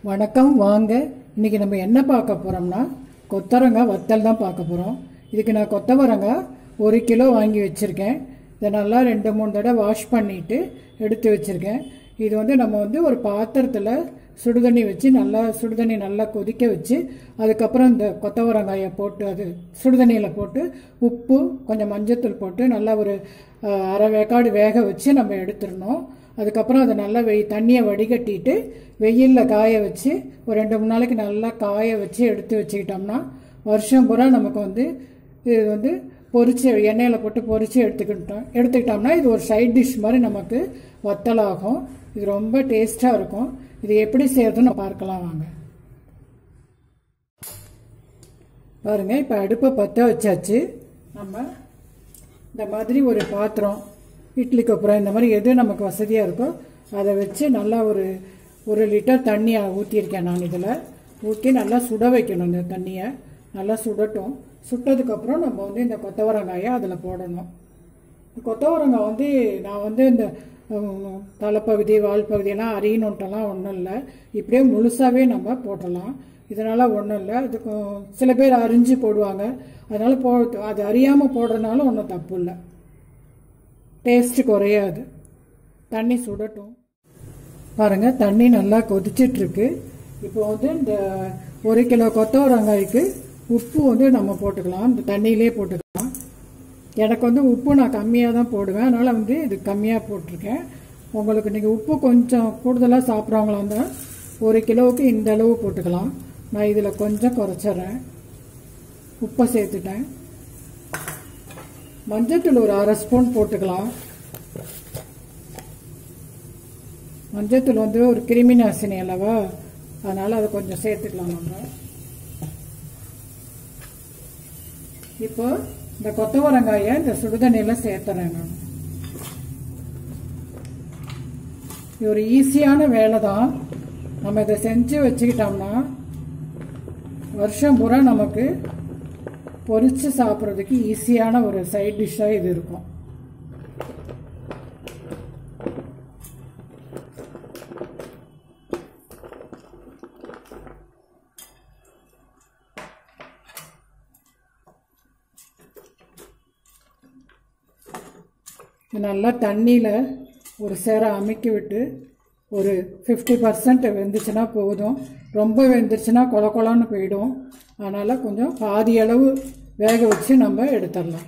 வணக்கம் வாங்க இன்னைக்கு நம்ம என்ன பார்க்க போறோம்னா கொத்தவரங்காய் வத்தல் தான் பார்க்க போறோம் இதுக்கு நான் கொத்தவரங்காய் ஒரு கிலோ வாங்கி வச்சிருக்கேன் இதை நல்லா ரெண்டு மூணு தடவை வாஷ் பண்ணிட்டு எடுத்து வச்சிருக்கேன் இது வந்து நம்ம வந்து ஒரு பாத்திரத்தில் சுடுதண்ணி வச்சு நல்லா சுடுதண்ணி நல்லா கொதிக்க வச்சு அதுக்கப்புறம் இந்த கொத்தவரங்காயை போட்டு அது சுடுதண்ணியில் போட்டு உப்பு கொஞ்சம் மஞ்சத்தூள் போட்டு நல்லா ஒரு அஹ், அரை வேக்காடு வேக வச்சு நம்ம எடுத்துடணும் அதுக்கப்புறம் அதை நல்லா வெய் தண்ணியை வடிகட்டிட்டு வெயிலில் காய வச்சு ஒரு ரெண்டு மூணு நாளைக்கு நல்லா காய வச்சு எடுத்து வச்சுக்கிட்டோம்னா வருஷம் பூரா நமக்கு வந்து இது வந்து பொரிச்சு எண்ணெயில் போட்டு பொரிச்சு எடுத்துக்கிட்டோம் எடுத்துக்கிட்டோம்னா இது ஒரு சைட் டிஷ் மாதிரி நமக்கு வத்தலாகும் இது ரொம்ப டேஸ்ட்டாக இருக்கும் இது எப்படி செய்யறதுன்னு பார்க்கலாம் வாங்க பாருங்க இப்போ அடுப்பை பற்ற வச்சாச்சு நம்ம இந்த மாதிரி ஒரு பாத்திரம் இட்லி கொப்புரம் இந்த மாதிரி எது நமக்கு வசதியாக இருக்கோ அதை வச்சு நல்லா ஒரு ஒரு லிட்டர் தண்ணி ஊற்றியிருக்கேன் நான் இதில் ஊற்றி நல்லா சுட வைக்கணும் இந்த தண்ணியை நல்லா சுடட்டும் சுட்டதுக்கப்புறம் நம்ம வந்து இந்த கொத்தவரங்காயை அதில் போடணும் கொத்தவரங்காய் வந்து நான் வந்து இந்த உம், தலைப்பகுதி வால் பகுதியெல்லாம் அரியணுன்ட்டெல்லாம் ஒன்றும் இல்லை இப்படியே முழுசாகவே நம்ம போட்டலாம் இதனால் ஒன்றும் இல்லை இதுக்கு சில பேர் அரிஞ்சு போடுவாங்க அதனால் போ அது அறியாமல் போடுறதுனால ஒன்றும் தப்பு இல்லை டேஸ்ட்டு குறையாது தண்ணி சுடட்டும் பாருங்க தண்ணி நல்லா கொதிச்சிட்டு இருக்கு இப்போ வந்து இந்த ஒரு கிலோ கொத்தவரங்காய்க்கு உப்பு வந்து நம்ம போட்டுக்கலாம் இந்த தண்ணியிலே போட்டுக்கலாம் எனக்கு வந்து உப்பு நான் கம்மியாக தான் போடுவேன் அதனால் வந்து இது கம்மியாக போட்டிருக்கேன் உங்களுக்கு நீங்கள் உப்பு கொஞ்சம் கூடுதலாக சாப்பிட்றவங்களா இருந்தால் ஒரு கிலோவுக்கு இந்த அளவு போட்டுக்கலாம் நான் இதில் கொஞ்சம் குறைச்சிட்றேன் உப்பை சேர்த்துட்டேன் மஞ்சத்தூள் ஒரு அரை ஸ்பூன் போட்டுக்கலாம் மஞ்சத்தூள் வந்து ஒரு கிருமி நாசினி அல்லவா அதனால் அதை கொஞ்சம் சேர்த்துக்கலாம் நம்ம இப்போ இந்த கொத்தவரங்காயை இந்த சுடுதண்ணியில் சேர்த்துறேன் நான் இது ஒரு ஈஸியான வேலை தான் நம்ம இதை செஞ்சு வச்சுக்கிட்டோம்னா வருஷம் பூரா நமக்கு பொரிச்சு சாப்பிட்றதுக்கு ஈஸியான ஒரு சைட் டிஷ்ஷாக இது இருக்கும் இது நல்லா தண்ணியில் ஒரு சேர அமுக்கி விட்டு ஒரு ஃபிஃப்டி பர்சன்ட் வெந்துச்சுன்னா போதும் ரொம்ப வெந்துருச்சுன்னா கொல கொலன்னு போயிடும் அதனால் கொஞ்சம் பாதி அளவு வேக வச்சு நம்ம எடுத்துடலாம்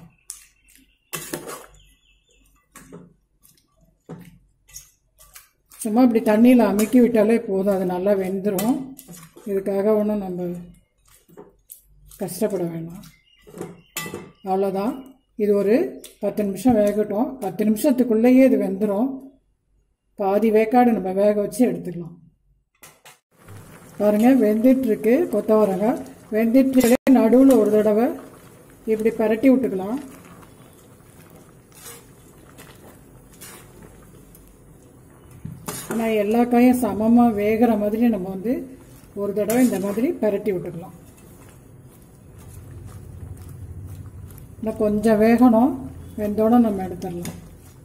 சும்மா இப்படி தண்ணியில் அமுக்கி விட்டாலே போதும் அது நல்லா வெந்துடும் இதுக்காக ஒன்றும் நம்ம கஷ்டப்பட வேண்டாம் அவ்வளோதான் இது ஒரு பத்து நிமிஷம் வேகட்டும் பத்து நிமிஷத்துக்குள்ளேயே இது வெந்துடும் பாதி வேக்காடு நம்ம வேக வச்சு எடுத்துக்கலாம் பாருங்க வெந்துட்டுருக்கு கொத்தவரங்காய் வெந்துட்டு நடுவில் ஒரு தடவை இப்படி பரட்டி விட்டுக்கலாம் ஆனால் எல்லா காயும் சமமாக வேகிற மாதிரி நம்ம வந்து ஒரு தடவை இந்த மாதிரி பரட்டி விட்டுக்கலாம் இன்னும் கொஞ்சம் வேகணும் வெந்தோட நம்ம எடுத்துடலாம்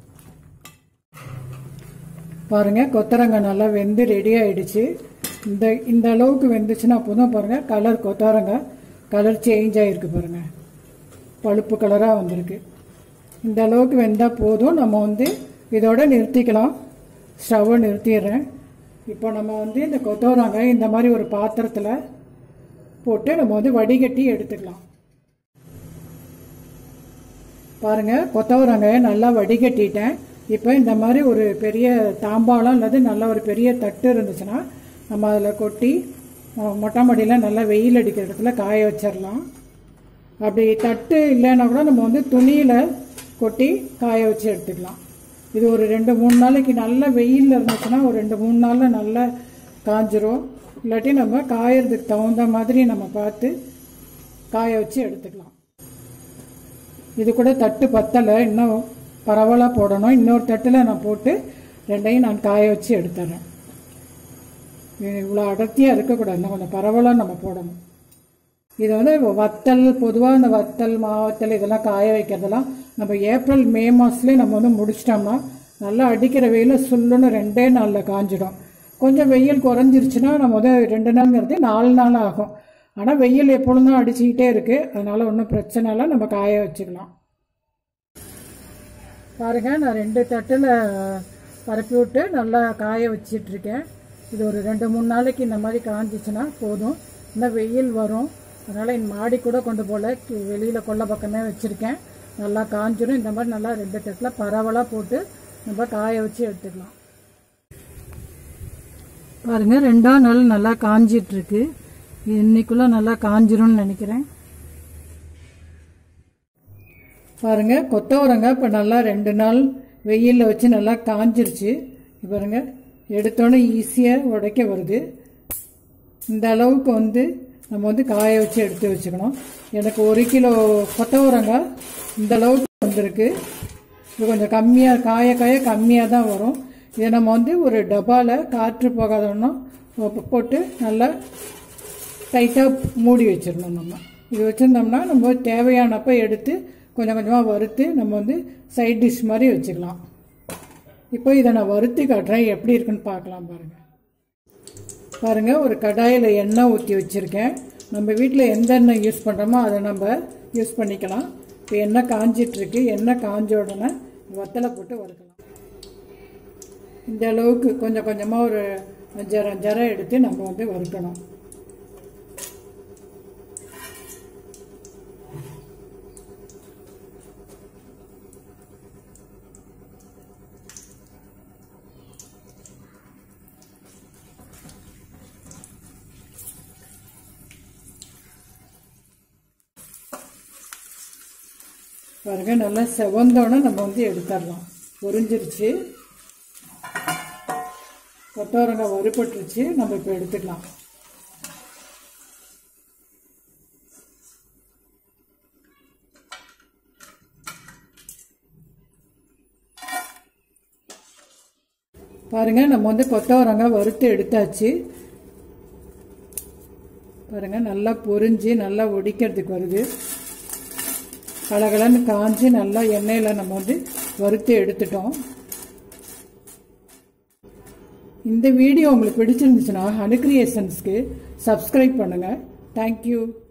பாருங்க கொத்தரங்காய் நல்லா வெந்து ரெடி ஆயிடுச்சு இந்த இந்த அளவுக்கு வெந்துச்சுன்னா போதும் பாருங்க கலர் கொத்தரங்காய் கலர் சேஞ்ச் ஆகிருக்கு பாருங்க பழுப்பு கலராக வந்திருக்கு இந்த அளவுக்கு வெந்தால் போதும் நம்ம வந்து இதோட நிறுத்திக்கலாம் ஸ்டவ்வை நிறுத்திடுறேன் இப்போ நம்ம வந்து இந்த கொத்தவரங்காய் இந்த மாதிரி ஒரு பாத்திரத்தில் போட்டு நம்ம வந்து வடிகட்டி எடுத்துக்கலாம் பாருங்க கொத்தவரங்காயை நல்லா வடிகட்டிட்டேன் இப்போ இந்த மாதிரி ஒரு பெரிய தாம்பாளம் அல்லது நல்ல ஒரு பெரிய தட்டு இருந்துச்சுன்னா நம்ம அதில் கொட்டி மொ- மொட்டை மாடியில் நல்லா வெயில் அடிக்கிற இடத்துல காய வச்சிடலாம் அப்படி தட்டு இல்லைன்னா கூட நம்ம வந்து துணியில் கொட்டி காய வச்சு எடுத்துக்கலாம் இது ஒரு ரெண்டு மூணு நாளைக்கு நல்ல வெயிலில் இருந்துச்சுன்னா ஒரு ரெண்டு மூணு நாளில் நல்லா காஞ்சிரும் இல்லாட்டி நம்ம காயறதுக்கு தகுந்த மாதிரி நம்ம பார்த்து காய வச்சு எடுத்துக்கலாம் இது கூட தட்டு பத்தலை இன்னும் பரவலாக போடணும் இன்னொரு தட்டில் நான் போட்டு ரெண்டையும் நான் காய வச்சு எடுத்துறேன் இவ்வளோ அடர்த்தியாக இருக்கக்கூடாது இன்னும் கொஞ்சம் பரவலாக நம்ம போடணும் இது வந்து வத்தல் பொதுவாக இந்த வத்தல் மாவத்தல் இதெல்லாம் காய வைக்கிறதெல்லாம் நம்ம ஏப்ரல் மே மாதத்துலேயே நம்ம வந்து முடிச்சிட்டோம்னா நல்லா அடிக்கிற வெயில சுள்ளுன்னு ரெண்டே நாளில் காஞ்சிடும் கொஞ்சம் வெயில் குறைஞ்சிருச்சுன்னா நம்ம முதல் ரெண்டு நாள்ங்கிறது நாலு நாள் ஆகும் ஆனால் வெயில் எப்பொழுதும் அடிச்சுக்கிட்டே இருக்குது அதனால் ஒன்றும் பிரச்சனை இல்லை நம்ம காய வச்சுக்கலாம் பாருங்கள் நான் ரெண்டு தட்டில் பரப்பி விட்டு நல்லா காய வச்சிட்ருக்கேன் இது ஒரு ரெண்டு மூணு நாளைக்கு இந்த மாதிரி காஞ்சிச்சுன்னா போதும் இன்னும் வெயில் வரும் அதனால் என் மாடி கூட கொண்டு போகல வெளியில் கொல்லை பக்கமே வச்சுருக்கேன் நல்லா காஞ்சிரும் இந்த மாதிரி நல்லா ரெண்டு தட்டில் பரவலாக போட்டு நம்ம காய வச்சு எடுத்துக்கலாம் பாருங்கள் ரெண்டாம் நாள் நல்லா காஞ்சிட்ருக்கு இன்னைக்குள்ளே நல்லா காஞ்சிரும்னு நினைக்கிறேன் பாருங்க கொத்தவரங்காய் இப்போ நல்லா ரெண்டு நாள் வெயிலில் வச்சு நல்லா காஞ்சிருச்சு இப்ப பாருங்க எடுத்தோன்னே ஈஸியாக உடைக்க வருது இந்த அளவுக்கு வந்து நம்ம வந்து காய வச்சு எடுத்து வச்சுக்கணும் எனக்கு ஒரு கிலோ கொத்தவரங்காய் இந்த அளவுக்கு வந்திருக்கு இது கொஞ்சம் கம்மியாக காய காய கம்மியாக தான் வரும் இதை நம்ம வந்து ஒரு டப்பாவில் காற்று போகாதோன்னா போட்டு நல்லா டைட்டாக மூடி வச்சிடணும் நம்ம இது வச்சுருந்தோம்னா நம்ம தேவையானப்போ எடுத்து கொஞ்சம் கொஞ்சமாக வறுத்து நம்ம வந்து சைட் டிஷ் மாதிரி வச்சுக்கலாம் இப்போ இதை நான் வறுத்து காட்டுறேன் எப்படி இருக்குன்னு பார்க்கலாம் பாருங்கள் பாருங்கள் ஒரு கடாயில் எண்ணெய் ஊற்றி வச்சுருக்கேன் நம்ம வீட்டில் எந்த எண்ணெய் யூஸ் பண்ணுறோமோ அதை நம்ம யூஸ் பண்ணிக்கலாம் இப்போ எண்ணெய் காஞ்சிட்ருக்கு எண்ணெய் காஞ்ச உடனே வத்தலை போட்டு வறுக்கலாம் இந்த அளவுக்கு கொஞ்சம் கொஞ்சமாக ஒரு அஞ்சாறு அஞ்சாறு எடுத்து நம்ம வந்து வறுக்கணும் பாருங்க நல்லா செவந்தோடனே நம்ம வந்து எடுத்துடலாம் பொரிஞ்சிருச்சு கொத்தவரங்காய் வறுபட்டுருச்சு நம்ம இப்போ எடுத்துக்கலாம் பாருங்க நம்ம வந்து கொத்தவரங்காய் வறுத்து எடுத்தாச்சு பாருங்க நல்லா பொரிஞ்சு நல்லா ஒடிக்கிறதுக்கு வருது கலகலன்னு காஞ்சி நல்லா எண்ணெயில் நம்ம வந்து வறுத்து எடுத்துட்டோம் இந்த வீடியோ உங்களுக்கு பிடிச்சிருந்துச்சுன்னா ஹனு கிரியேஷன்ஸ்க்கு சப்ஸ்கிரைப் பண்ணுங்கள் தேங்க்யூ